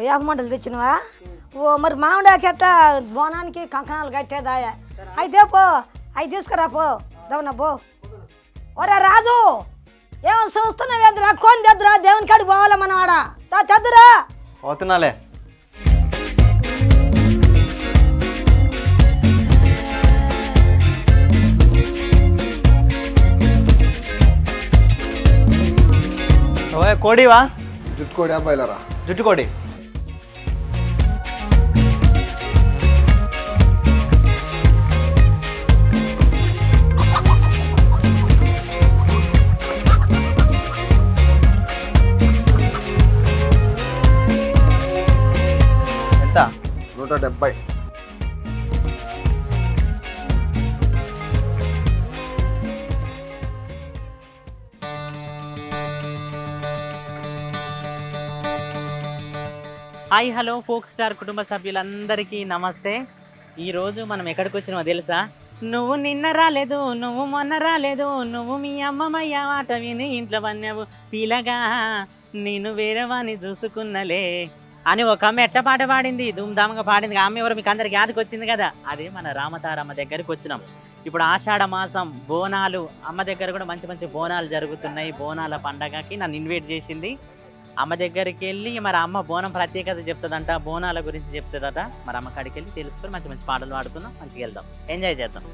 ఏపమంటలు తెచ్చినవా ఓ మరి మామిడాకి ఎట్ట బోనానికి కంకణాలు కట్టేదాయా అయితే పో అవి తీసుకురా పో దవన పో ఒరే రాజు ఏమో చూస్తున్నావు ఎదురా కొని తెద్దురా దేవుని కాడికి పోవాలా మనం ఆడ దా తెద్దురా పోతున్నాలే ఓయ్ కోడివా జుట్టుకోడి అబ్బాయిలరా జుట్టు కోడి ఎంత నూట డెబ్బై హాయ్ హలో ఫోక్ స్టార్ కుటుంబ సభ్యులందరికీ నమస్తే ఈరోజు మనం ఎక్కడికి వచ్చినామో తెలుసా నువ్వు నిన్న రాలేదు నువ్వు మొన్న రాలేదు నువ్వు మీ అమ్మమ్మయ్య మాట విని ఇంట్లో పన్నావు పిలగా నేను వేరే వాడిని చూసుకున్నలే అని ఒక ఆమె ఎట్ట పాట పాడింది ధూమ్ధామ్గా పాడింది ఆమె ఎవరు మీకు అందరికి యాదకి వచ్చింది కదా అదే మన రామతారమ్మ దగ్గరికి వచ్చినాం ఇప్పుడు ఆషాఢ మాసం బోనాలు అమ్మ దగ్గర కూడా మంచి మంచి బోనాలు జరుగుతున్నాయి బోనాల పండగకి నన్ను ఇన్వైట్ చేసింది అమ్మ దగ్గరికి వెళ్ళి మరి అమ్మ బోనం ప్రత్యేకత చెప్తుందంట బోనాల గురించి చెప్తుందట మరి అమ్మ కాడికి వెళ్ళి తెలుసుకొని మంచి మంచి పాటలు పాడుకుందాం మంచిగా వెళ్దాం ఎంజాయ్ చేద్దాం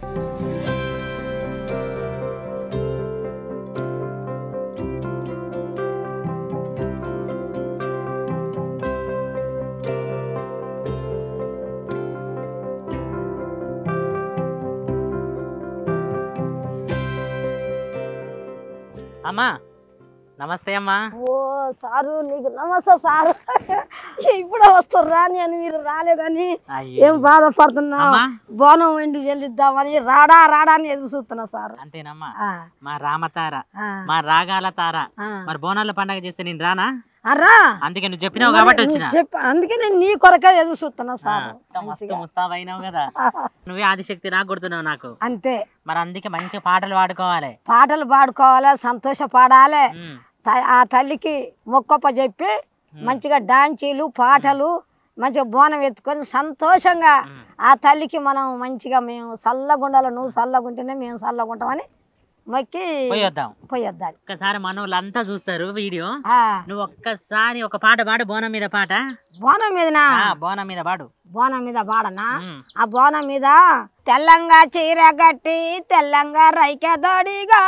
అమ్మా నమస్తే అమ్మా ఓ సారు నీకు నమస్తే సారు ఇప్పుడే వస్తుర్రా నేను మీరు రాలేదని అయ్యో. ఏం బాధపడుతున్నావు అమ్మా బోనం వెండి చెల్లిద్దామని రాడా రాడా అని ఎదురు చూస్తున్నా సార్ అంతేనమ్మా ఆ, మా రామతార ఆ, మా రాగాల తార ఆ. మరి బోనాల పండగ చేస్తే నేను రానా ఆ, రా అందుకే నువ్వు చెప్పినావు కాబట్టి నువ్వు వచ్చిన చెప్ప అందుకే నేను నీ కొరకే ఎదురు చూస్తున్నా ఆ, సార్ ఇంత మస్తు ముస్తాబు అయినావు కదా నువ్వే ఆదిశక్తి నాకు కొడుతున్నావు నాకు అంతే మరి అందుకే మంచిగా పాటలు పాడుకోవాలి పాటలు పాడుకోవాలి సంతోష పాడాలి ఉమ్, త- ఆ తల్లికి మొక్కప్ప చెప్పి మంచిగా డాన్సీలు పాటలు మంచిగా బోనం ఎత్తుకొని సంతోషంగా ఉమ్. ఆ తల్లికి మనం మంచిగా మేము చల్లగుండాలి నువ్వు చల్లగుంటేనే మేము చల్లగుంటామని మొక్కి పోయొద్దాం పోయొద్దాలి ఒక్కసారి మనోళ్ళంతా చూస్తారు వీడియో ఆ, నువ్వు ఒక్కసారి ఒక పాట పాడు బోనం మీద పాట బోనం మీదనా ఆ, బోనం మీద పాడు బోనం మీద పాడనా ఉమ్, ఆ బోనం మీద తెల్లంగా చీర కట్టి తెల్లంగా రైక దొడిగా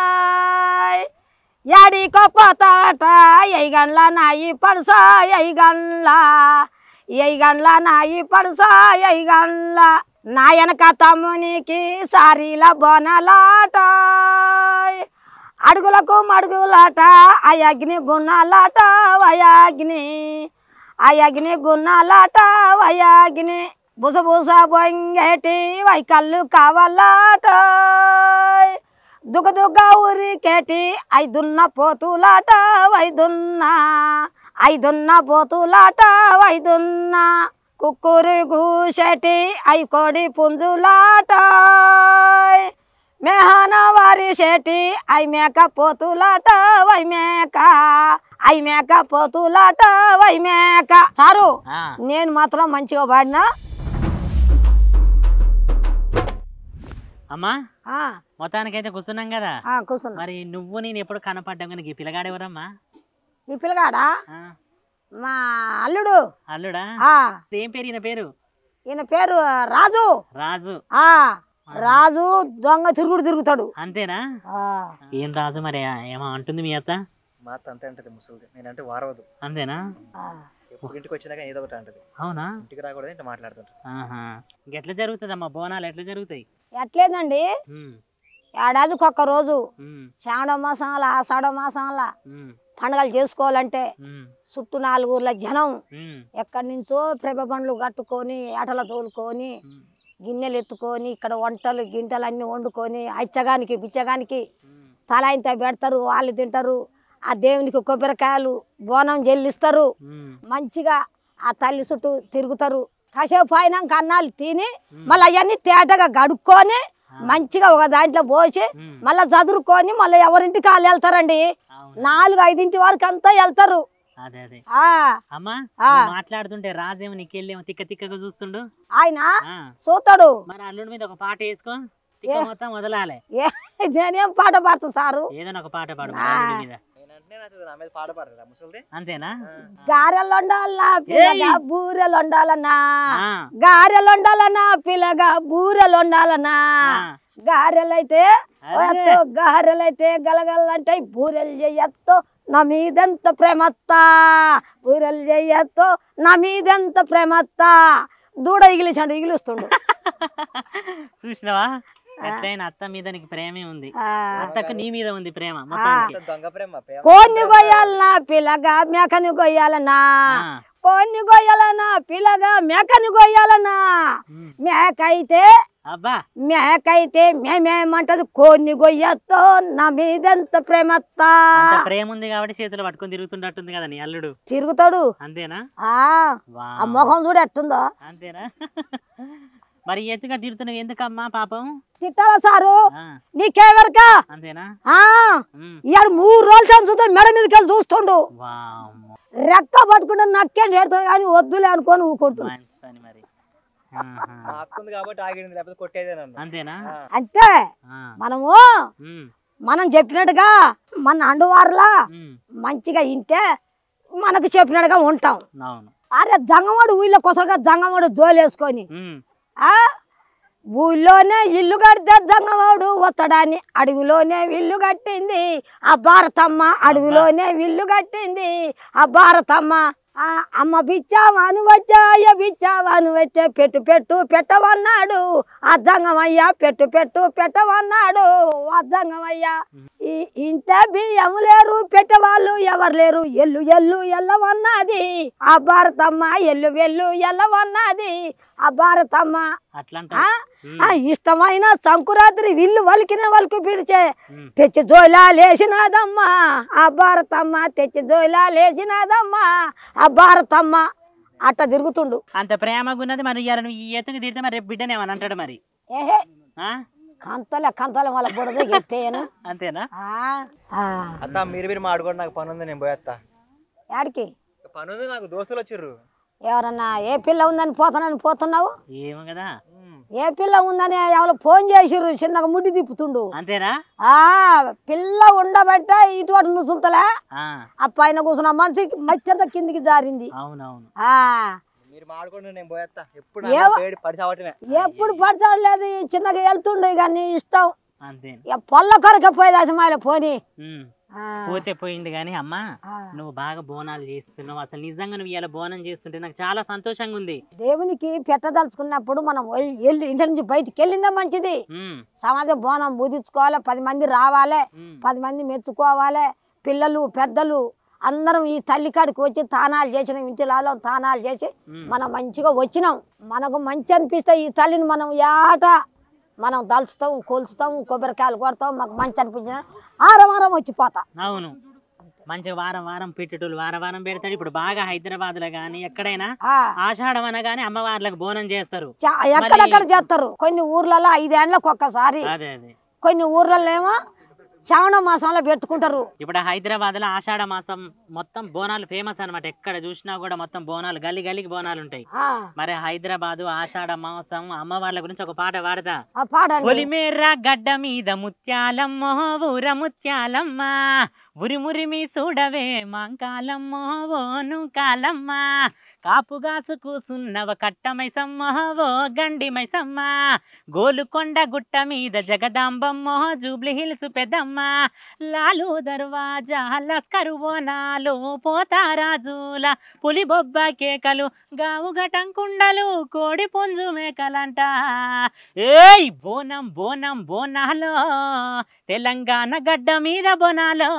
యాడికో పోతాట ఎయిగండ్ల నాయి పడుసా ఎయిగండ్ల ఎయిగండ్ల నాయి పడుసా ఎయిగండ్ల నా వెనక తమ్మునికి సారీల బోనలాట అడుగులకు మడుగులాట అయగ్ని గుణాలాట వయాగ్ని అయగ్ని గుణాలాట వయాగ్ని బుసబుస బొంగేటి వైకల్లు కావాలాట దుగ దుగ ఊరికేటి ఐదున్న పోతులాట వైదున్న ఐదున్న పోతులాట వైదున్న కుక్కురు గూసెటి ఐ కోడి పుంజులాట మేహన వారి శెటి ఐ మేక పోతులాట వై మేక ఐ మేక పోతులాట వై మేక సారు ఆ, నేను మాత్రం మంచిగా పాడినా అమ్మా ఆ, మొత్తానికైతే కూర్చున్నాం కదా ఆ, కూర్చున్నా మరి నువ్వు నేను ఎప్పుడు కనపడ్డాం కానీ ఈ పిల్లగాడెవరమ్మా ఈ పిల్లగాడా ఆ, మా అల్లుడు అల్లుడా ఆ ఏం పేరు ఈయన పేరు ఈయన పేరు రాజు రాజు ఆ రాజు దొంగ తిరుగుడు తిరుగుతాడు అంతేనా ఆ, ఏం రాజు మరి ఏమో అంటుంది మీ అత్త మా అత్త అంతే అంటది ముసలిది నేనంటే వారవదు అంతేనా ఆ. ఎప్పుడు ఇంటికి వచ్చినాక ఏదో ఒకటి అంటది అవునా ఇంటికి రాకూడదు ఇంట మాట్లాడుతుంటారు ఆహా ఎట్లా జరుగుతుందమ్మా బోనాలు ఎట్లా జరుగుతాయి ఎట్లేదండి ఉమ్, ఏడాదికి ఒక్క రోజు ఉమ్, శ్రావణ మాసంలో ఆషాఢ మాసంలో ఉమ్, పండుగలు చేసుకోవాలంటే ఉమ్, చుట్టూ నాలుగు ఊర్ల జనం ఉమ్, ఎక్కడి నుంచో ప్రభ బండ్లు కట్టుకొని ఏటల తోలుకొని ఉమ్, గిన్నెలు ఎత్తుకొని ఇక్కడ వంటలు గింటలు అన్నీ వండుకొని అచ్చగానికి బిచ్చగానికి ఉమ్. తల ఇంత పెడతారు వాళ్ళు తింటారు ఆ దేవునికి కొబ్బరికాయలు బోనం చెల్లిస్తారు ఉమ్, మంచిగా ఆ తల్లి చుట్టూ తిరుగుతారు కాసేపు అయినాక అన్నాలు తిని మళ్ళీ అవన్నీ తేటగా గడుక్కొని మంచిగా ఒక దాంట్లో పోసి మళ్ళీ చదురుకొని మళ్ళీ ఎవరింటికి వాళ్ళు వెళ్తారండి అవునా? నాలుగు ఐదింటి వరకు అంతా వెళ్తారు అదే అదే ఆ అమ్మా ఆ. నువ్వు మాట్లాడుతుంటే రాజేమో నీకెళ్ళేమో తిక్క తిక్కగా చూస్తుండు ఆయన ఆ, చూస్తాడు మరి అల్లుడి మీద ఒక పాట వేసుకో తిక్క ఏ. మొత్తం వదలాలి ఏ నేనేం పాట పాడుతా సారు ఏదైనా ఒక పాట పాడు ఆ. అల్లుడి మీద నేనంటే నచ్చదు నా మీద పాట పాడదా ముసలిది అంతేనా గారెలు వండాలన్నా పిల్లగా బూరెలు వండాలన్నా ఆ, గారెలు వండాలన్నా పిల్లగా బూరెలు వండాలన్నా ఆ. గారెలైతే అదే. గారెలైతే గలగలంటే బూరెలు చెయ్యత్తో నా మీదెంత ప్రేమత్త బూరెలు చెయ్యత్తో నా మీదెంత ప్రేమత్త దూడ ఇగిలిచాడు ఇగిలిస్తుండు చూసినావా ఎట్లయినా అత్త మీద నీకు ప్రేమే ఉంది ఆ. అత్తకు నీ మీద ఉంది ప్రేమ మొత్తానికి అంత దొంగ ప్రేమ ప్రేమ కోన్ని కొయ్యాలనా పిల్లగా మేకని కొయ్యాలనా ఆ, కోన్ని కొయ్యాలనా పిల్లగా మేకని కొయ్యాలనా ఉమ్. మేకైతే అబ్బా మేకైతే మేమేమంటది కోన్ని కొయ్యత్తో నా మీదెంత ప్రేమత్త అంత ప్రేమ ఉంది కాబట్టి చేతులు పట్టుకొని తిరుగుతుండట్టుంది కదా నీ అల్లుడు తిరుగుతాడు అంతేనా ఆ వా ఆ ముఖం చూడు ఎట్టుందో అంతేనా మరి ఎత్తుగా తిరుగుతున్నావు ఎందుకమ్మా పాపం తిట్టాలా సారు ఆ, నీకేవరక అంతేనా ఆ ఉమ్. ఇవాడు మూడు రోజులు సార్ చూస్తే మెడ మీదకి వెళ్ళి చూస్తుండు వామ్మో, రెక్క పట్టుకుంటే నక్కే నేడుతాడు కానీ వద్దులే అనుకొని ఊకుంటు మంచి పని మరి ఆహా. మా అక్క ఉంది కాబట్టి ఆగింది లేకపోతే కొట్టేదే నన్ను అంతేనా ఆ. అంతే ఆ, మనము ఉమ్, మనం చెప్పినట్టుగా మన అండువారులా ఉమ్, మంచిగా ఇంటే మనకు చెప్పినట్టుగా ఉంటాం అవును అరే జంగవాడు ఊళ్ళో కొసలుగా జంగవాడు జోలేసుకొని ఉమ్, ఆ ఊళ్ళోనే ఇల్లు కడితే జంగవాడు వత్తడాన్ని అడవిలోనే ఇల్లు కట్టింది ఆ భారతమ్మ అడవిలోనే ఇల్లు కట్టింది ఆ భారతమ్మ ఆ అమ్మ బిచ్చావాను వచ్చాయ బిచ్చావాను వచ్చే పెట్టు పెట్టు పెట్టవన్నాడు ఆ జంగమయ్య పెట్టు పెట్టు పెట్టవన్నాడు ఆ జంగమయ్య ఈ ఇంట బియ్యము లేరు పెట్టేవాళ్ళు ఎవరు లేరు ఎల్లు ఎల్లు ఎల్లవన్నది ఆ భారతమ్మ ఎల్లు వెల్లు ఎల్లవన్నది ఆ భారతమ్మ అట్లంట ఆ? ఆ ఇష్టమైన సంకురాత్రి విల్లు వలికిన వలకు పిడిచే ఉమ్, తెచ్చి జోలా లేచినాదమ్మా ఆ భారతమ్మ తెచ్చి జోలా లేచినాదమ్మా ఆ భారతమ్మ అట్ట తిరుగుతుండు అంత ప్రేమగా ఉన్నది మరి ఇయ్యాల నువ్వు ఈ ఎత్తుకు తిడితే మరి రేపు బిడ్డని ఏమని అంటాడు మరి ఏహే ఆ? కంతలే కంతలే వాళ్ళ బుడద ఎత్తేయను అంతేనా అత్త మీరు మీరు మాడుకోండి నాకు పని ఉంది నేను పోయేస్తా యాడికి పని ఉంది నాకు దోస్తులు వచ్చిర్రు ఎవరన్నా ఏ పిల్ల ఉందని పోతానని పోతున్నావు ఏమో కదా ఉమ్. ఏ పిల్ల ఉందని ఎవరు ఫోన్ చేసిర్రు చిన్నగా ముడ్డి తిప్పుతుండు అంతేనా ఆ పిల్ల ఉండబట్టే ఇటువంటి నుసులుతలే ఆ, ఆ పైన కూర్చున్న మనిషికి మచ్చంతా కిందికి జారింది అవునవును ఆ మీరు మాడుకోండి నేను పోయేస్తా ఎప్పుడు ఏవ- పేడి పడి చావటమే ఎప్పుడు పడతాడు లేదు ఈ చిన్నగా వెళ్తుండే కానీ ఇష్టం అంతే ఇక పొల్ల కొరక పోయేది అసమాయిల పోని ఉమ్. ఆ, పోతే పోయింది కానీ అమ్మా ఆ. నువ్వు బాగా బోనాలు చేస్తున్నావు అసలు నిజంగా నువ్వు ఇలా బోనం చేస్తుంటే నాకు చాలా సంతోషంగా ఉంది దేవునికి పెట్టదలుచుకున్నప్పుడు మనం వెళ్ళి వెళ్ళి ఇంటి నుంచి బయటికి వెళ్ళిందే మంచిది ఉమ్, సమాజం బోనం బూదించుకోవాలి పది మంది రావాలి ఉమ్, పది మంది మెచ్చుకోవాలి పిల్లలు పెద్దలు అందరం ఈ తల్లి కాడికి వచ్చి తానాలు చేసినాం ఇంటిలో తానాలు చేసి ఉమ్. మనం మంచిగా వచ్చినాం మనకు మంచి అనిపిస్తే ఈ తల్లిని మనం ఏట మనం దలుచుతాం కొలుస్తాం కొబ్బరికాయలు కొడతాం మాకు మంచి అనిపించిన ఆరం ఆరం వచ్చిపోతా అవును మంచిగా వారం వారం పెట్టేటోళ్ళు వారం వారం పెడతాడు ఇప్పుడు బాగా హైదరాబాద్ లో కానీ ఎక్కడైనా ఆ, ఆషాఢం అనగానే అమ్మవార్లకు బోనం చేస్తారు చా- ఎక్కడెక్కడ చేస్తారు కొన్ని ఊర్లలో ఐదేళ్ళకి ఒక్కసారి అదే అదే కొన్ని ఊర్లలో ఏమో శ్రావణ మాసంలో పెట్టుకుంటారు ఇప్పుడు హైదరాబాద్ లో ఆషాఢ మాసం మొత్తం బోనాలు ఫేమస్ అన్నమాట ఎక్కడ చూసినా కూడా మొత్తం బోనాలు గల్లి గల్లికి బోనాలు ఉంటాయి ఆ, మరి హైదరాబాదు ఆషాఢ మాసం అమ్మవార్ల గురించి ఒక పాట పాడతా ఆ పాడండి పొలిమేర గడ్డ మీద ముత్యాలమ్మో ఊర ముత్యాలమ్మ ఉరిమురిమి చూడవే మాంకాలమ్మ ఓను కాలమ్మ కాపుగాసు కూసున్నవ కట్టమైసమ్మ ఓ గండి మైసమ్మ గోలుకొండ గుట్ట మీద జగదాంబమ్మ జూబ్లీ హిల్స్ పెద్దమ్మ లాలు దర్వాజా లస్కరు బోనాలు పోతారాజుల పులి బొబ్బ కేకలు గావు కుండలు కోడి పుంజు మేకలంట ఏయ్ బోనం బోనం బోనాలో తెలంగాణ గడ్డ మీద బోనాలో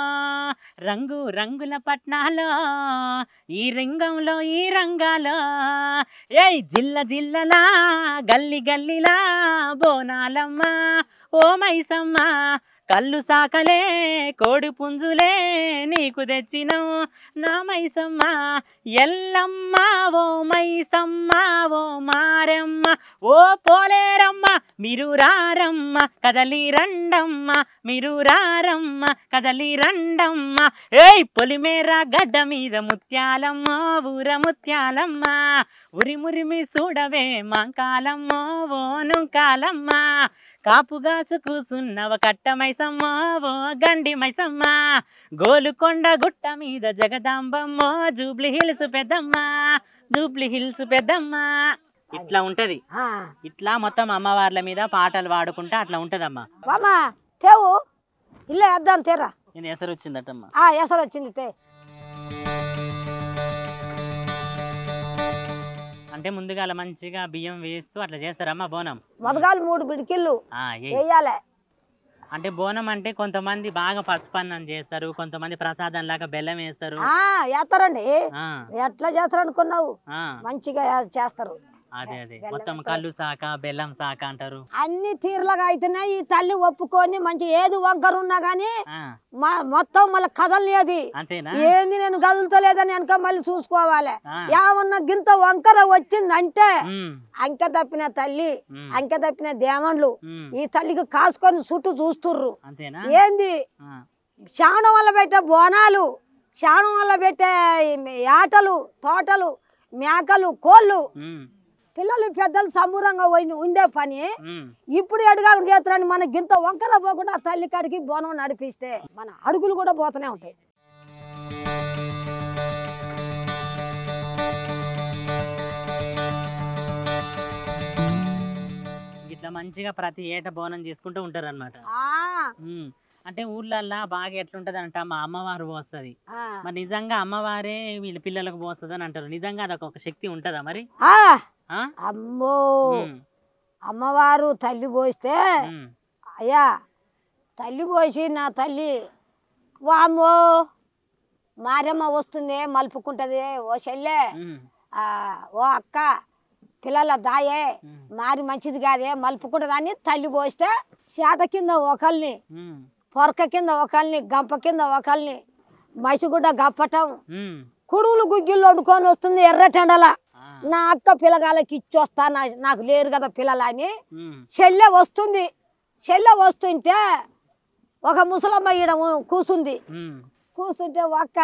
రంగు రంగుల పట్నాలో ఈ రంగంలో ఈ రంగాలో ఏయ్ జిల్ల జిల్లలా గల్లి గల్లిలా బోనాలమ్మ ఓ మైసమ్మ కళ్ళు సాకలే కోడి పుంజులే నీకు తెచ్చినావు నా మైసమ్మ ఎల్లమ్మ ఓ మైసమ్మ ఓ మారమ్మ ఓ పోలేరమ్మ మీరు రారమ్మ కదలి రండమ్మ మీరు రారమ్మ కదలి రండమ్మ ఏయ్ పొలిమేర గడ్డ మీద ముత్యాలమ్మ ఊర ముత్యాలమ్మ ఉరిమురిమి చూడవే మాంకాలమ్మ ఓ నుంకాలమ్మ కాపుగాసు కూసున్నవ కట్ట మైసమ్మ ఓ గండి మైసమ్మ గోలుకొండ గుట్ట మీద Jagadambamma Jubilee Hills Peddamma Jubilee Hills Peddamma ఇట్లా ఉంటది ఆ, ఇట్లా మొత్తం అమ్మవార్ల మీద పాటలు పాడుకుంటా అట్లా ఉంటదమ్మా బామ్మ తేవు ఇల్లే వేద్దాం తీరా నేను ఎసరు వచ్చిందటమ్మా ఆ ఎసరు వచ్చింది తే అంటే ముందుగా మంచిగా బియ్యం వేస్తూ అట్లా చేస్తారమ్మా బోనం మొదగాలు మూడు బిడికిళ్ళు ఆ, ఏయ్. వేయాలి అంటే బోనం అంటే కొంతమంది బాగా పసుపన్నం చేస్తారు కొంతమంది ప్రసాదం లాగా బెల్లం వేస్తారు ఆ వేస్తారండి ఆ, ఎట్లా చేస్తారు అనుకున్నావు ఆ, మంచిగా చేస్తారు అదే అదే మొత్తం కళ్ళు సాక బెల్లం సాక అంటారు అన్ని తీర్లగా అయితేనే ఈ తల్లి ఒప్పుకొని మంచి ఏది వంకరున్నా గానీ ఆ, మ- మొత్తం మళ్ళీ కదలలేదు అంతేనా ఏంది నేను కదులుతలేదని వెనక మళ్ళీ చూసుకోవాలి ఆ, ఏమన్నా గింత వంకర వచ్చిందంటే ఉమ్, అంక తప్పిన తల్లి ఉమ్, అంక తప్పిన దేమన్లు ఉమ్, ఈ తల్లికి కాసుకొని చుట్టూ చూస్తుర్రు అంతేనా ఏంది ఆ, శాణం వల్ల పెట్టే బోనాలు శాణం వల్ల పెట్టే ఈ ఆటలు తోటలు మేకలు కోళ్ళు ఉమ్, పిల్లలు పెద్దలు సంబూరంగా పోయి ఉండే పని ఉమ్, ఇప్పుడు ఎడుగా చేస్తారని మన గింత వంకర పోకుండా ఆ తల్లి కాడికి బోనం నడిపిస్తే మన అడుగులు కూడా పోతూనే ఉంటాయి ఇట్లా మంచిగా ప్రతి ఏట బోనం చేసుకుంటూ ఉంటారు అనమాట ఆ, అంటే ఊర్లల్లో బాగా ఎట్లుంటది అంటే మా అమ్మవారు పోస్తుంది ఆ, మరి నిజంగా అమ్మవారే వీళ్ళ పిల్లలకు పోస్తుంది అని అంటారు నిజంగా అదొక ఒక శక్తి ఉంటుందా మరి ఆ, ఆ? అమ్మో ఉమ్, అమ్మవారు తల్లి పోస్తే ఉమ్, అయ్యా తల్లి పోసి నా తల్లి వామ్మో మారమ్మ వస్తుంది మలుపుకుంటది ఓ చెల్లె ఉమ్, ఆ, ఓ అక్క పిల్లల దాయే ఉమ్, మారి మంచిది కాదే మలుపుకుంటదని తల్లి పోస్తే చేట కింద ఒకల్ని ఉమ్, పొరక కింద ఒకల్ని గంప కింద ఒకల్ని మసిగుడ్డ గప్పటం ఉమ్, కుడువులు గుగ్గిళ్ళు వండుకొని వస్తుంది ఎర్రటెండల ఆ, నా అక్క పిల్లగాళ్ళకి ఇచ్చొస్తా నా- నాకు లేరు కదా పిల్లలు అని ఉమ్, చెల్లె వస్తుంది చెల్లె వస్తుంటే ఒక ముసలమ్మ ఈడ ఉ- కూసుంది ఉమ్, కూర్చుంటే ఒక్క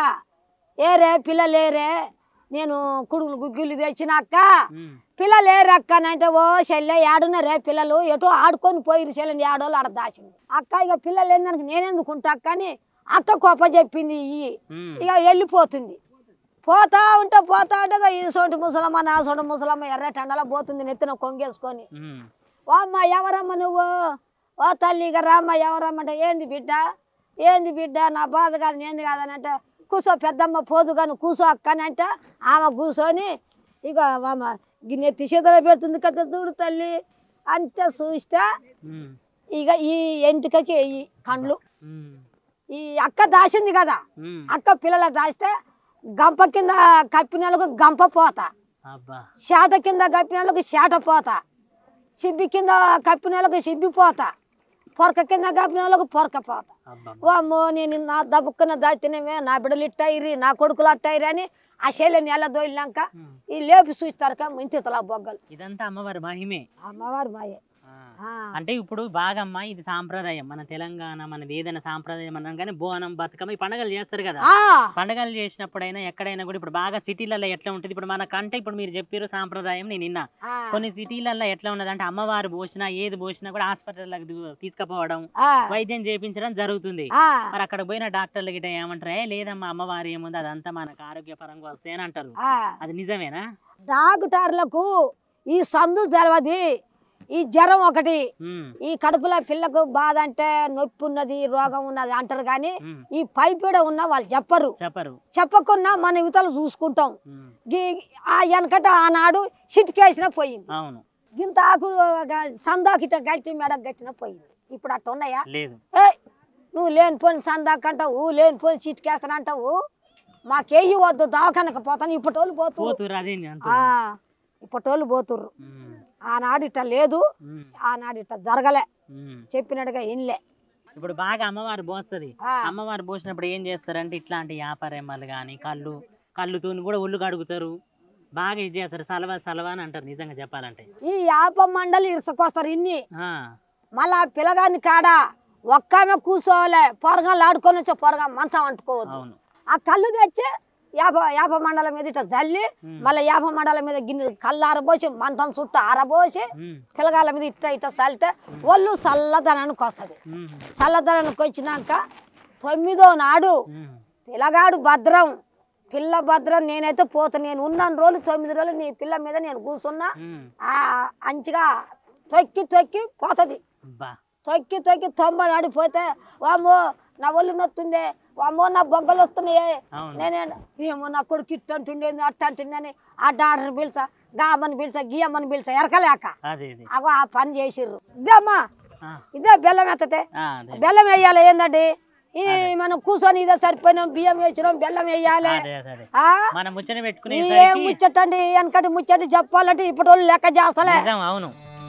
ఏరే పిల్లలేరే నేను కుడుగులు గుగ్గిళ్ళు తెచ్చినాక ఉమ్, పిల్లలు ఏరక్క అని అంటే ఓ చెల్లె ఏడున్నారే పిల్లలు ఎటో ఆడుకొని పోయిరు చెల్లెని ఏడోళ్ళు ఆడ దాచింది అక్క ఇక పిల్లలు ఏందానికి నేనెందుకు ఉంటా అక్క అని అక్క కోప చెప్పింది ఇయ్యి ఉమ్, ఇక వెళ్ళిపోతుంది పోతా ఉంటే పోతా ఉంటే ఇక ఈ సోటి ముసలమ్మ నా సోటి ముసలమ్మ ఎర్ర టండలా పోతుంది నెత్తిన కొంగేసుకొని ఉమ్, ఓ అమ్మ ఎవరమ్మ నువ్వు ఓ తల్లి ఇక రామ్మ ఎవరమ్మ అంటే ఏంది బిడ్డ ఏంది బిడ్డ నా బాధ కాదు ఏంది కాదని అంటే కూసో పెద్దమ్మ పోదు కానీ కూసో అక్క అని అంటే ఆమె కూర్చొని ఇక ఆమె నెత్తి చేతులు పెడుతుంది కదా చూడు తల్లి అంతే చూస్తే ఉమ్, ఇక ఈ ఎంటికకి ఈ కండ్లు ఉమ్, ఈ అక్క దాచింది కదా ఉమ్, అక్క పిల్లల దాస్తే గంప కింద కప్పినలకు గంప పోత అబ్బా చేట కింద కప్పినలకు చేట పోత సిబ్బి కింద కప్పినలకు సిబ్బి పోత పొరక కింద కప్పినలకు పొరక పోత అబ్బా ఓ అమ్మో నేను నా దబ్బుక్కున దాచినవే నా బిడ్డలు ఇట్టయిరి నా కొడుకులు అట్టయిరి అని ఆ శైలిని ఎలా దోలినాక ఉమ్. ఈ లేపి చూస్తారక ముంచుతలా బొగ్గలు ఇదంతా అమ్మవారి మహిమే అమ్మవారు మాయే ఆ. ఆ. అంటే ఇప్పుడు బాగమ్మ ఇది సాంప్రదాయం మన తెలంగాణ మనది ఏదైనా సాంప్రదాయం అన్నాం కానీ బోనం బతుకమ్మ ఈ పండగలు చేస్తారు కదా ఆ, పండగలు చేసినప్పుడైనా ఎక్కడైనా కూడా ఇప్పుడు బాగా సిటీలలో ఎట్లా ఉంటుంది ఇప్పుడు మనకంటే ఇప్పుడు మీరు చెప్పారు సాంప్రదాయం నేను విన్నా ఆ, కొన్ని సిటీలలో ఎట్లా ఉన్నది అంటే అమ్మవారు పోసినా ఏది పోసినా కూడా హాస్పిటల్లకు దు- తీసుకుపోవడం ఆ, వైద్యం చేయించడం జరుగుతుంది ఆ, మరి అక్కడ పోయిన డాక్టర్లు గిట్ట ఏమంటారు "ఏ, లేదమ్మా అమ్మవారు ఏముంది అదంతా మనకు ఆరోగ్యపరంగా వస్తాయి అని అంటారు ఆ. అది నిజమేనా డాక్టర్లకు ఈ సందు తెలవది ఈ జ్వరం ఒకటి ఉమ్, ఈ కడుపులో పిల్లకు బాధ అంటే నొప్పి ఉన్నది రోగం ఉన్నది అంటారు కానీ ఉమ్, ఈ పైపీడ ఉన్న వాళ్ళు చెప్పరు చెప్పరు చెప్పకున్నా మన యువతలు చూసుకుంటాం ఉమ్, గీ- ఆ వెనకట ఆనాడు చిటికేసిన పోయింది అవును గింత ఆకు సందాకిట గట్టి మెడ గట్టిన పోయింది ఇప్పుడు అట్ట ఉన్నాయా లేదు ఏ నువ్వు లేనిపోని సందాకంటావు లేనిపోని చిటికేస్తాను అంటావు మాకేయి వద్దు దవాఖానకు పోతాను ఇప్పటోళ్ళు పోతురు పోతురు అదే ఆ, అంటారు ఇప్పటోళ్ళు పోతుర్రు ఉమ్, ఆనాడు ఇట్ట లేదు ఉమ్, ఆనాడు ఇట్ట జరగలే ఉమ్. చెప్పినట్టుగా ఇన్లే ఇప్పుడు బాగా అమ్మవారు పోస్తుంది ఆ. అమ్మవారు పోసినప్పుడు ఏం చేస్తారంటే ఇట్లాంటి వ్యాపారమ్మలు కానీ కళ్ళు కళ్ళుతోని కూడా ఒళ్ళు కడుగుతారు బాగా ఇది చేస్తారు సలవా సలవా అని అంటారు నిజంగా చెప్పాలంటే ఈ యాప మండలి ఇరుసుకొస్తారు ఇన్ని ఆ, మళ్ళా పిల్లగాని కాడ ఒక్క ఆమె కూర్చోవాలి పొరగాళ్ళు ఆడుకొని వచ్చే పొరగా మంచం అంటుకోవద్దు అవును ఆ కళ్ళు తెచ్చి యాప యాప మండలం మీద ఇట్లా జల్లి ఉమ్. మళ్ళీ యాప మండలం మీద గిన్నె కళ్ళు ఆరబోసి మంచం చుట్టూ ఆరబోసి ఉమ్, పిల్లగాళ్ళ మీద ఇట్లా ఇట్లా చల్లితే ఒళ్ళు చల్లదనానికి వస్తుంది ఉమ్, చల్లదనానికి వచ్చినాక తొమ్మిదో నాడు ఉమ్. పిల్లగాడు భద్రం పిల్ల భద్రం నేనైతే పోతా నేను ఉన్నాను రోజులు తొమ్మిది రోజులు నీ పిల్ల మీద నేను కూర్చున్నా ఉమ్. ఆ అంచిగా తొక్కి తొక్కి పోతుంది బా తొక్కి తొక్కి తొంభై ఆడిపోతే వామ్మో నా ఒళ్ళు నొత్తుంది వామ్మో నా బొగ్గలు వస్తున్నాయి అవును నేనే ఏమో నా కొడుకు ఇట్ట అంటుండేది అట్ట అంటుండని ఆ డాక్టర్ని పిలిచా గామని పిలిచా గియమ్మని పిలిచా ఎరకలేక అదే అదే అగో ఆ పని చేసిర్రు ఇదే అమ్మా ఆ, ఇదే బెల్లం ఎత్తతే ఆ, అదే బెల్లం వేయాలి ఏందండి ఈ మనం కూర్చొని ఇదే సరిపోయినాం బియ్యం వేసినాం బెల్లం వేయాలి అదే అదే అదే ఆ? మనం ముచ్చట ఈ ఏం పెట్టుకునేసరికి ముచ్చటండి వెనకటి ముచ్చటి చెప్పాలంటే ఇప్పటి వాళ్ళు లెక్క చేస్తలే నిజం అవును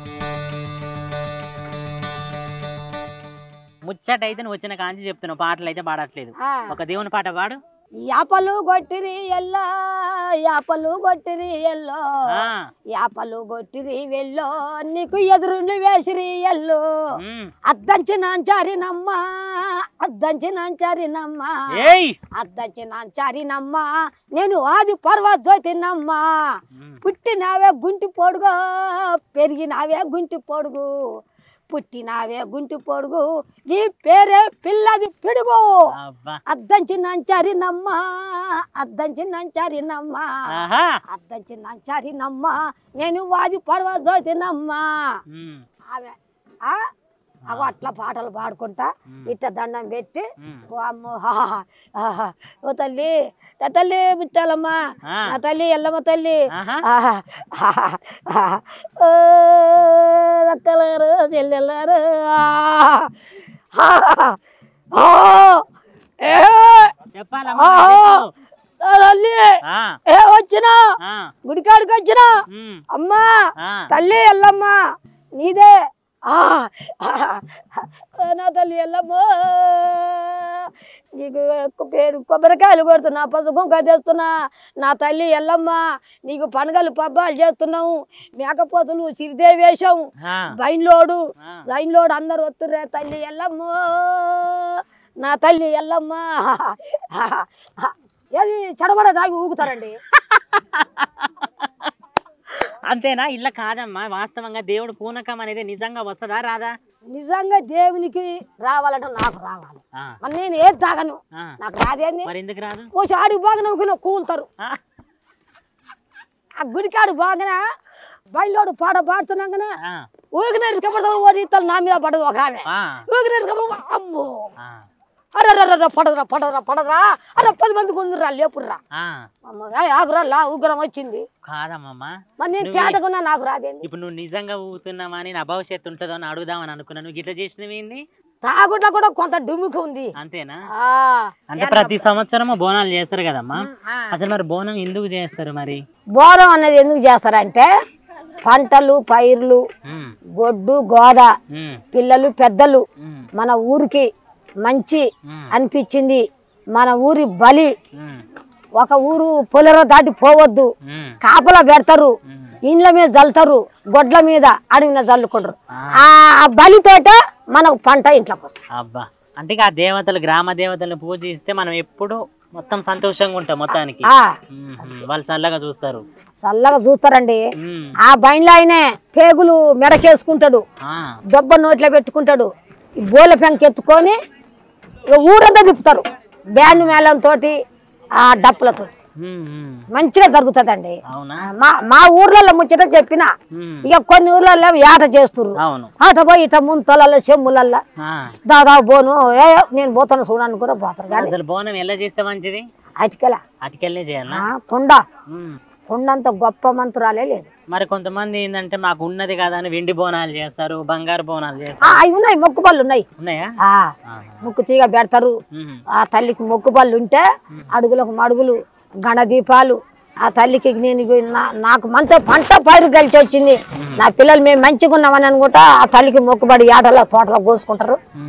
ముచ్చట అయితే నువ్వు వచ్చిన కాంచి చెప్తున్నావు పాటలు అయితే పాడట్లేదు ఆ. ఒక దేవుని పాట పాడు యాపలు కొట్టిరి ఎల్లో యాపలు కొట్టిరి ఎల్లో ఆ, యాపలు కొట్టిరి వెల్లో నీకు ఎదురుండి వేసిరి ఎల్లో ఉమ్. అద్దంచి నాంచారినమ్మ అద్దంచి నాంచారినమ్మ ఏయ్ అద్దంచి నాంచారినమ్మ నేను ఆది పర్వజ్యోతినమ్మ ఉమ్. పుట్టినావే గుంటి పొడుగు పెరిగినావే గుంటి పొడుగు పుట్టినావే గుంటి పొడుగు నీ పేరే పిల్లది పిడుగు అబ్బా అద్దంచి నంచారినమ్మ అద్దంచి నంచారినమ్మ ఆహా అద్దంచి నంచారినమ్మ నేను వాది పర్వజ్యోతినమ్మ ఉమ్. ఆమె ఆ అగో అట్లా పాటలు పాడుకుంటా ఉమ్. ఇట్ట దండం పెట్టి ఉమ్. ఓ అమ్మో హాహా, ఆహా. ఓ తల్లి నా తల్లి ముత్తాలమ్మ ఆ. నా తల్లి ఎల్లమ్మ తల్లి ఆహా ఆహా, ఆహా, ఆహా. ఓ అక్కలారు చెల్లెలారు ఆహా. ఆ, ఏ, చెప్పాలమ్మా ఆ, చెప్పు. నా తల్లి ఆ, ఏ వచ్చినా ఆ, గుడికాడికి వచ్చినా ఉమ్. అమ్మా ఆ, తల్లి ఎల్లమ్మ నీదే ఆ, ఆహా. నా తల్లి ఎల్లమ్మ నీకు ఎక్కువ పేరు కొబ్బరికాయలు కొడుతున్నా పసుకుంక తెస్తున్నా నా తల్లి ఎల్లమ్మ నీకు పండుగలు పబ్బాలు చేస్తున్నావు మేకపోతులు సిరిదేవి వేషం ఆ, బైన్లోడు ఆ. బైన్లోడు అందరు వస్తుర్రే తల్లి ఎల్లమ్మ నా తల్లి ఎల్లమ్మ ఏది చెడబడ దాగి ఊగుతారండి అంతేనా ఇట్లా కాదమ్మా వాస్తవంగా దేవుడు పూనకం అనేది నిజంగా వస్తుందా రాదా నిజంగా దేవునికి రావాలంటే నాకు రావాలి ఆ, మరి నేను ఏది తాగను ఆ. నాకు రాదేంది మరి ఎందుకు రాదు పోసి ఆడికి బాగా నవ్వుకుని కూలుతారు ఆ, ఆ గుడికాడు బాగా బయలుడు పాట పాడుతున్నాగానే ఆ, ఊరికి నేర్చుకోబడతాను ఓడి ఇత్తలు నా మీద పడదు ఒక ఆమె ఆ, ఊరికి నేర్చుకోబో అమ్మో ఆ, అరే అరే పడదురా పడదురా పడదురా అరే పది మంది కొందురా లేపుర్రా ఆ. అమ్మ ఏయ్, ఆగురా లా ఉగ్రం వచ్చింది కాదమ్మా మరి నేను నువ్వే- తేటకున్నా నాకు రాదేంది ఇప్పుడు నువ్వు నిజంగా ఊగుతున్నావా అని నా భవిష్యత్తు ఉంటుందో అని అడుగుదామని అనుకున్నా నువ్వు గిట్ల చేసినవి ఏంది తాగుట్లో కూడా కొంత డుమ్ముకు ఉంది అంతేనా ఆ, అంటే ప్రతి సంవత్సరం బోనాలు చేస్తారు కదమ్మా ఆ. అసలు మరి బోనం ఎందుకు చేస్తారు మరి బోరం అనేది ఎందుకు చేస్తారంటే పంటలు పైర్లు ఉమ్, గొడ్డు గోద ఉమ్, పిల్లలు పెద్దలు ఉమ్, మన ఊరికి మంచి ఉమ్, అనిపించింది మన ఊరి బలి ఉమ్, ఒక ఊరు పొలర దాటి పోవద్దు ఉమ్, కాపలా పెడతారు ఉమ్. ఇండ్ల మీద జల్లుతారు గొడ్ల మీద అడవి మీద జల్లుకుంటారు ఆ. ఆ బలితోట మనకు పంట ఇంట్లోకి వస్తుంది అబ్బా అంటే ఇక ఆ దేవతలు గ్రామ దేవతలను పూజిస్తే మనం ఎప్పుడు మొత్తం సంతోషంగా ఉంటాం మొత్తానికి ఆ, ఉమ్, వాళ్ళు చల్లగా చూస్తారు చల్లగా చూస్తారండి ఉమ్, ఆ బయలు ఆయనే పేగులు మెడకేసుకుంటాడు ఆ, దొబ్బ నోట్లో పెట్టుకుంటాడు ఈ బోల పెంక ఎత్తుకొని ఇక ఊరంతా తిప్పుతారు బ్యాండ్ మేళంతో ఆ డప్పులతో ఉమ్, ఉమ్. మంచిగా జరుగుతుందండి అవునా మా మా ఊర్లలో ముచ్చట చెప్పిన ఉమ్, ఇక కొన్ని ఊర్లలో ఏట చేస్తుర్రు అవును అట పోయి ఇట ముంతలలో చెమ్ములల్లో ఆ, దాదాపు పోను ఏ నేను పోతాను చూడడానికి కూడా పోతాను కానీ అసలు బోనం ఎలా చేస్తే మంచిది అటుకెలా అటుకెళ్ళే చేయాలా కొండ ఉమ్. కొండంత గొప్ప మంత్రాలే లేదు మరి కొంతమంది ఏంటంటే మాకు ఉన్నది కదా అని వెండి బోనాలు చేస్తారు బంగారు బోనాలు ఆ, చేస్తారు అవి ఉన్నాయి మొక్కుబళ్ళు ఉన్నాయి ఉన్నాయా ఆ ఆహా. ముక్కు తీగ పెడతారు ఉమ్, ఆ తల్లికి మొక్కుబళ్ళు ఉంటే అడుగులకు మడుగులు గణదీపాలు ఆ తల్లికి నేను ఇగో నా- నాకు మంచి పంట పైరు కలిసి వచ్చింది నా పిల్లలు మేము మంచిగా ఉన్నామని అనుకుంటా ఆ తల్లికి మొక్కుబడి ఏటలో తోటలో కోసుకుంటారు ఉమ్.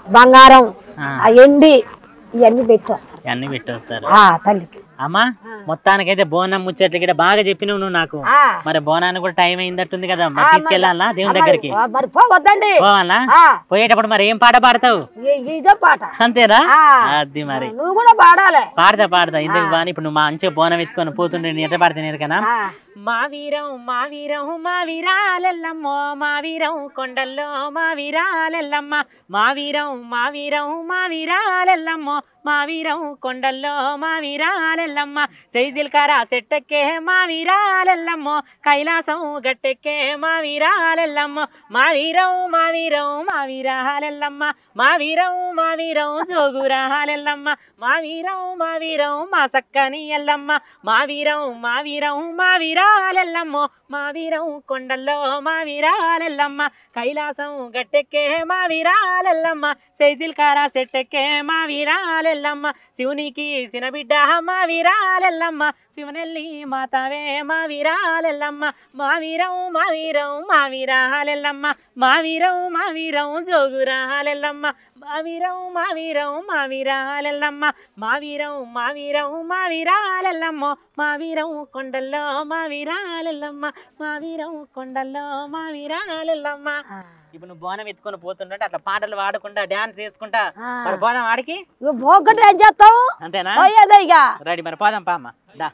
బంగారం ఆ. ఆ ఎండి ఇవన్నీ పెట్టి వస్తారు అన్ని పెట్టొస్తారు ఆ తల్లికి అమ్మా మొత్తానికైతే బోనం ముచ్చట్లు కూడా బాగా చెప్పినావు నువ్వు నాకు ఆ. మరి బోనానికి కూడా టైం అయిందట్టుంది కదా మరి ఆ, మరి- తీసుకెళ్ళాలా దేవుని ఆ, మరి- దగ్గరికి ఆ, మరి పోవద్దండి పోవాలా ఆ, పోయేటప్పుడు మరి ఏం పాట పాడతావు ఇ- ఇదే పాట అంతేనా ఆ. అది మరి నువ్వు కూడా పాడాలి పాడతా పాడతా ఎందుకు బాని ఇప్పుడు నువ్వు మంచిగా బోనం ఎత్తుకొని పోతుండే నేను ఎట్లా పాడితే నేర్కనా ఆ, మా వీరం మా వీరం మా వీరాలెల్లమ్మో మా వీరం కొండల్లో మా వీరాలెల్లమ్మ మా వీరం మా వీరం మా వీరాలెల్లమ్మో మా వీరం కొండల్లో మా వీరాలెల్లమ్మ సైజిల్ కారా సెట్టెక్కే మా వీరాలెల్లమ్మో కైలాసం గట్టెక్కే మా వీరాలెల్లమ్మ మా వీరం మా వీరం మా వీరాలెల్లమ్మ మా వీరం మా వీరం జోగురాలెల్లమ్మ మా వీరం మా వీరం మా సక్కని ఎల్లమ్మ మా వీరం మా వీరం మా వీరాలెల్లమ్మో మా వీరం కొండల్లో మా వీరాలెల్లమ్మ కైలాసం గట్టెక్కే మా వీరాలెల్లమ్మ సైజిల్ కారా సెట్టెక్కే మా వీరాలెల్లమ్మ శివునికి సినబిడ్డ మా వీరాలెల్లమ్మ శివనెల్లి మాతావే మా వీరాలెల్లమ్మ మా వీరం మా వీరం మా వీరాలెల్లమ్మ మా వీరం మా వీరం జోగురాలెల్లమ్మ మా వీరం మా వీరం మా వీరాలెల్లమ్మ మా వీరం మా వీరం మా వీరాలెల్లమ్మ మా వీరం కొండల్లో మా వీరాలెల్లమ్మ మా వీరం కొండల్లో మా వీరాలెల్లమ్మ ఆ. ఇప్పుడు నువ్వు బోనం ఎత్తుకొని పోతుంటే అట్లా పాటలు పాడుకుంటా డాన్స్ చేసుకుంటా ఆ. మరి పోదాం ఆడికి నువ్వు పోగొట్టు ఏం చేస్తావు అంతేనా పోయేదే ఇక రెడీ మరి పోదాం పామ్మ దా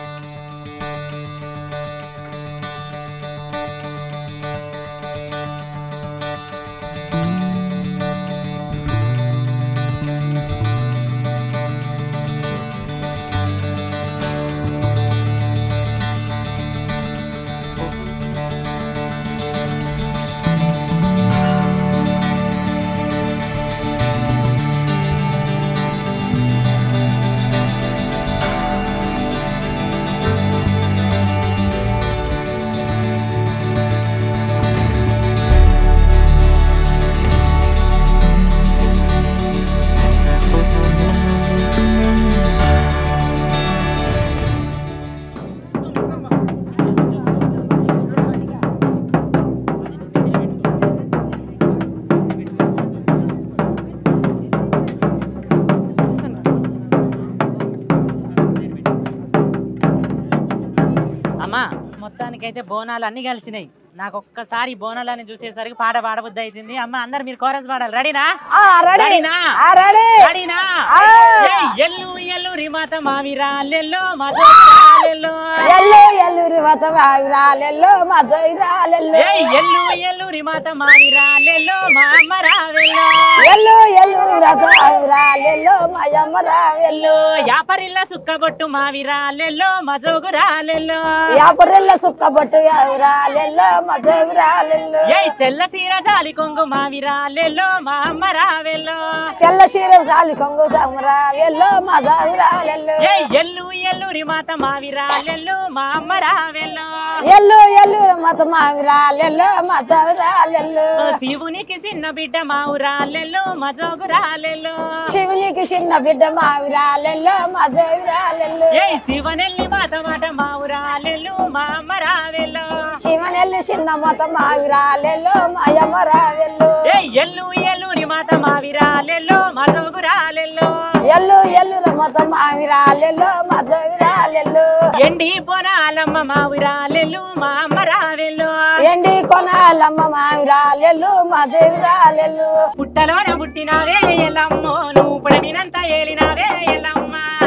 అమ్మా మొత్తానికైతే బోనాలు అన్ని కలిసినాయి నాకు ఒక్కసారి ఈ బోనాలని చూసేసరికి పాట పాడబుద్ధి అవుతుంది అమ్మ అందరు మీరు కోరస్ పాడాలి రెడీనా ఆ, రెడీ రెడీనా ఆ, రెడీ రెడీనా ఆ. ఏయ్, ఎల్లు ఎల్లు రిమాత మావిరాలెల్లో మధురాలెల్లో ఎల్లు ఎల్లురి వత రాలెల్లు మా జైరాలెల్లు ఏయ్, ఎల్లు ఎల్లు రిమాత మావిరాలెల్లో మా అమ్మరావెల్లో ఎల్లు ఎల్లురి వత రాలెల్లు మా యమ్మ రావెల్లు యాపరిల్ల సుక్కబొట్టు మావిరాలెల్లో మజోగురాలెల్లో యాపరెల్ల సుక్కబట్టు రాలెల్లు మా జైరాలెల్లు ఏయ్ తెల్ల సీర జాలి కొంగు మావిరాలెల్లో మా అమ్మరావెల్లో తెల్ల చీర రాలి కొంగు రావెల్లు మా జైరాలెల్లు ఏయ్, ఎల్లు ఎల్లు రిమాత మావిరాలెల్లో మా అమ్మరావెల్లో ఎల్లు ఎల్లు మత మావిరాలెల్లు మా జైరాలెల్లు ఓ శివునికి చిన్న బిడ్డ మావురాలెల్లో మజోగురాలెల్లో శివునికి చిన్న బిడ్డ మావిరాలెల్లు మా జైరాలెల్లు ఏయ్ శివనెల్లి మాత మాట మావురాలెల్లు మా అమ్మరావెల్లో శివనెల్లి చిన్న మత మావిరాలెల్లు మా యమ్మ రావెల్లు ఏయ్ ఎల్లు ఎల్లు రిమాత మావిరాలెల్లో మజోగురాలెల్లో ఎల్లు ఎల్లు మత మావిరాలెల్లు మా జైరాలెల్లు ఎండి పొనాలమ్మ మావురాలెల్లు మా అమ్మరావెల్లో ఎండి కొనాలమ్మ మావిరాలెల్లు మా జైరాలెల్లు పుట్టలోన పుట్టినావే ఎల్లమ్మో నువ్వు పుడమినంత ఏలినావే ఎల్లమ్మ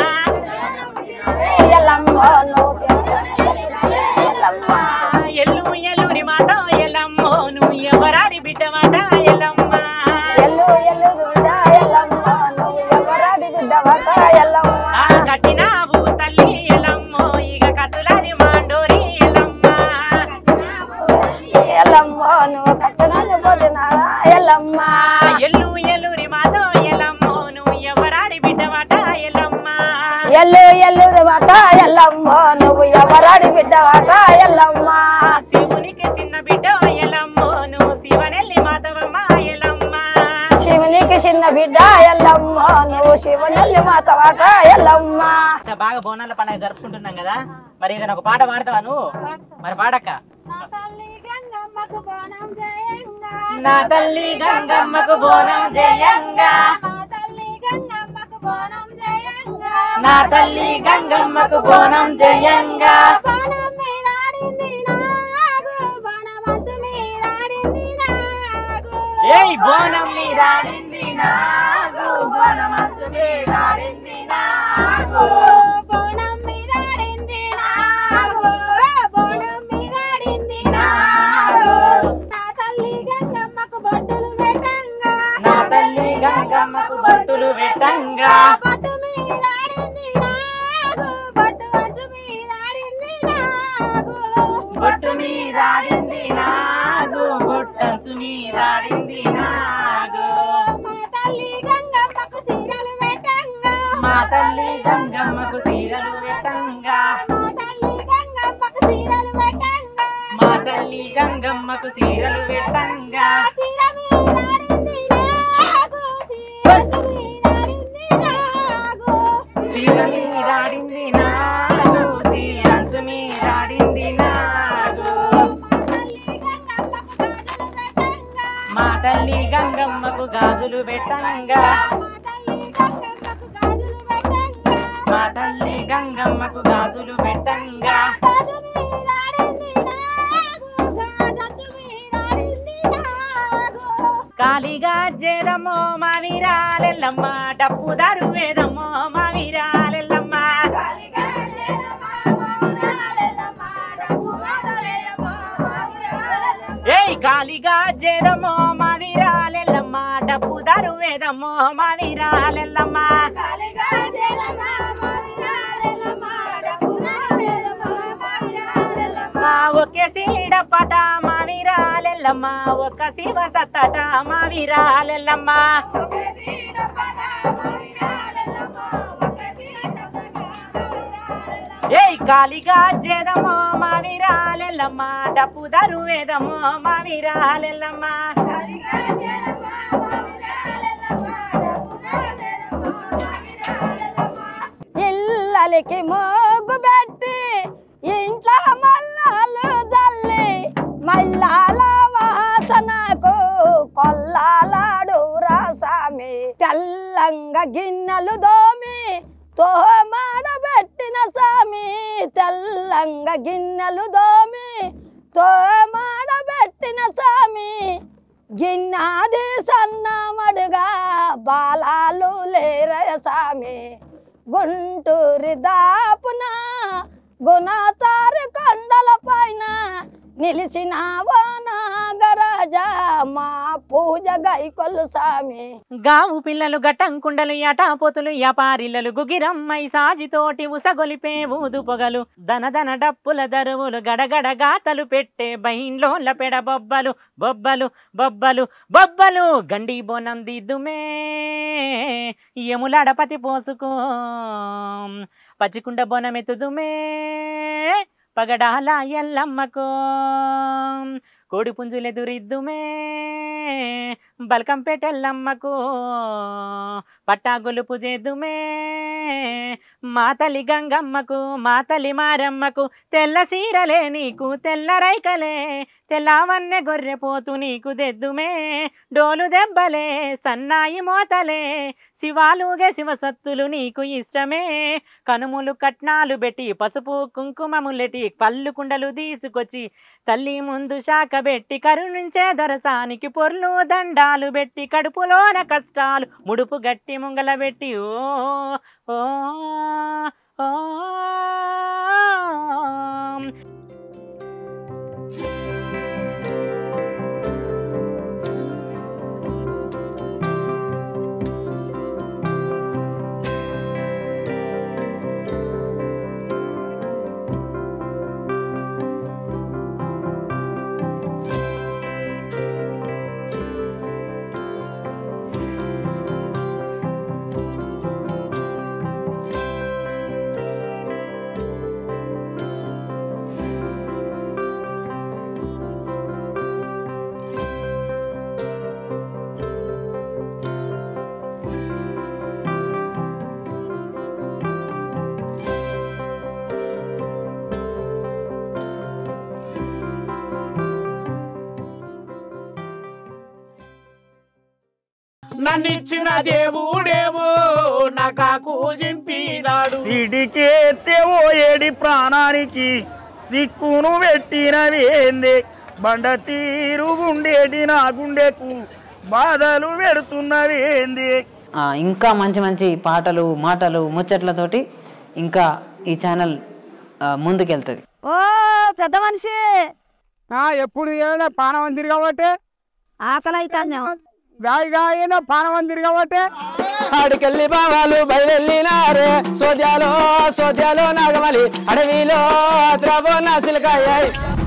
ఎల్లమ్మ నువ్వు ఎల్లమ్మ ఎల్లు ఎల్లురి మాత ఎల్లమ్మో నువ్వు ఎవరారి బిడ్డమాట ఎల్లమ్మ ఎల్లు ఎల్లు బిడ్డ ఎల్లమ్మ నువ్వు ఎవరాడి బిడ్డ వత ఎల్లమ్మ ఆ కట్టినావు తల్లి ఎల్లమ్మో ఇక కతులాది మాండోరి ఎల్లమ్మ ఎల్లమ్మ నువ్వు కట్టడాన్ని కొట్టినాడా ఎల్లమ్మ ఎల్లు ఎల్లురి మాత ఎల్లమ్మో నువ్వు ఎవరారి బిడ్డమాట ఎల్లమ్మ ఎల్లు ఎల్లు వత ఎల్లమ్మ నువ్వు ఎవరాడి బిడ్డ వత ఎల్లమ్మ శివునికి చిన్న బిడ్డ ఎల్లమ్మో నువ్వు శివనెల్లి మాతవమ్మ ఎల్లమ్మ శివునికి చిన్న బిడ్డ ఎల్లమ్మ నువ్వు శివనల్లి మాత వత ఎల్లమ్మ ఇంత బాగా బోనాల పండుగ జరుపుకుంటున్నాం కదా మరి ఏదైనా ఒక పాట పాడతావా నువ్వు మరి పాడక్క తల్లి గంగమ్మకు బోనం చేయంగా నా తల్లి గంగమ్మకు బోనం జయంగా నా తల్లి గంగమ్మకు బోనం జయంగా ఏయ్ బోనం మీరాడింది నాగు బోనం అంచు మీరాడింది నాగు నా తల్లి గంగమ్మకు బట్టులు పెట్టంగా బొట్టు మీరాడింది నాగు బొట్టంచు మీరాడింది నాగు మా తల్లి గంగమ్మకు సీరలు పెట్టంగా మా తల్లి గంగమ్మకు సీరలు పెట్టంగా సీర మీరాడింది నాగు సీరంచు మీరాడింది నాగు మా తల్లి గంగమ్మకు గాజులు పెట్టంగా మా తల్లి గంగమ్మకు గాజులు పెట్టంగా కాలిగా జేదమ్మో మా వీరాలెల్లమ్మ డప్పు దారు వేదమ్మో మా వీరాలెల్లమ్మ ఏయ్ కాలిగా జేదమ్మో మా వీరాలెల్లమ్మ డప్పు దారు వేదమ్మో మా వీరాలెల్లమ్మ మా ఒకే సీడపట మా వీరాలెల్లమ్మ ఒక శివ సత్తట మా వీరాలెల్లమ్మ ఏయ్ కాలిగా జేదమ్మో మా వీరాలెల్లమ్మ డప్పు దారు వేదమ్మో మా వీరాలెల్లమ్మ ఇల్లలికి మోగు పెట్టి ఇంట్లో మల్లాలు జల్లి మల్లాల వాసనకు కొల్లాలాడు రాసామి తెల్లంగా గిన్నెలు దోమి తోమాడబెట్టిన సామి తెల్లంగా గిన్నెలు దోమి తోమాడబెట్టిన సామి గిన్నాది సన్నమడుగా బాలాలు లేరయ సామి గుంటూరి దాపున గుణతారి కొండల పైన నిలిచిన నాగరాజ మా పూజ గైకొల్లు సామి గావు పిల్లలు గట్టం కుండలు యటాపోతులు యపారిల్లలు గుగిరమ్మై సాజితోటి ఉసగొలిపే ఊదు పొగలు దనదన డప్పుల దరువులు గడగడ గాతలు పెట్టే బైండ్లోల పెడ బొబ్బలు బొబ్బలు బొబ్బలు బొబ్బలు గండి బోనం దిద్దుమే యములాడపతి పోసుకో పచ్చికుండ బోనం ఎత్తుదుమే పగడాల ఎల్లమ్మకో కోడి పుంజులెదురిద్దుమే బల్కంపేటెల్లమ్మకు పట్టా గొలుపు చేద్దుమే మా తల్లి గంగమ్మకు మా తల్లి మారమ్మకు తెల్ల సీరలే నీకు తెల్ల రైకలే తెల్లవన్నె గొర్రె పోతు నీకు దెద్దుమే డోలు దెబ్బలే సన్నాయి మోతలే శివాలుగే శివసత్తులు నీకు ఇష్టమే కనుములు కట్నాలు పెట్టి పసుపు కుంకుమములెటి పళ్ళు కుండలు తీసుకొచ్చి తల్లి ముందు శాఖ పెట్టి కరుణించే దొరసానికి పొర్లు దండాలు పెట్టి కడుపులోన కష్టాలు ముడుపు గట్టి ముంగల పెట్టి ఓ ఓ ఓ నన్నిచ్చిన దేవుడేమో నా కాకు జింపినాడు సిడికేస్తే ఓ ఏడి ప్రాణానికి సిక్కును పెట్టినవేందే బండ తీరు గుండేటి నా గుండెకు బాధలు పెడుతున్నవేందే ఆ, ఇంకా మంచి మంచి పాటలు మాటలు ముచ్చట్లతోటి ఇంకా ఈ ఛానల్ ఆ, ముందుకెళ్తుంది ఓ పెద్ద మనిషి ఎప్పుడు ఏమైనా పానం తిరగబట్టే ఆకలి అవుతాను గాయగా అయినా పానం తిరగబట్టే ఆడికెళ్ళి బావాలు బయలునారే సోద్యాలో సోద్యాలో నాగమలి అడవిలో ద్రవ నాసిలకాయ